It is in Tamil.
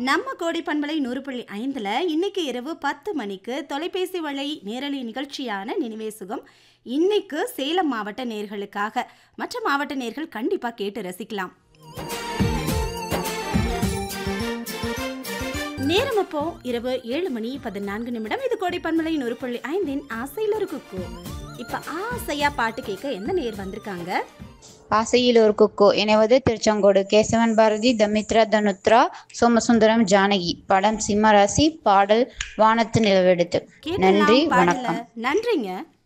நம்ம கோடி பண்பலை நூறு புள்ளி ஐந்தில் இன்னைக்கு இரவு பத்து மணிக்கு தொலைபேசி வழி நேரலை நிகழ்ச்சியான நினைவே சுகம் இன்னைக்கு சேலம் மாவட்ட நேர்களுக்காக மற்ற மாவட்ட நேர்கள் கண்டிப்பாக கேட்டு ரசிக்கலாம் நேரம் அப்போ இரவு ஏழு மணி பதினான்கு நிமிடம் இது கோடை பண்பலை நூறு புள்ளி ஐந்தின் ஆசையில் இருக்குக்கோ இப்போ ஆசையா பாட்டு கேட்க எந்த நேர் வந்திருக்காங்க ஆசையில் ஒரு குக்கோ இணைவது திருச்செங்கோடு கேசவன் பாரதி தமித்ரா தனுத்ரா சோமசுந்தரம் ஜானகி படம் சிம்மராசி பாடல் வானத்து நிலவெடுத்து கேட்கலாம் நன்றி பாடல வணக்கம் நன்றிங்க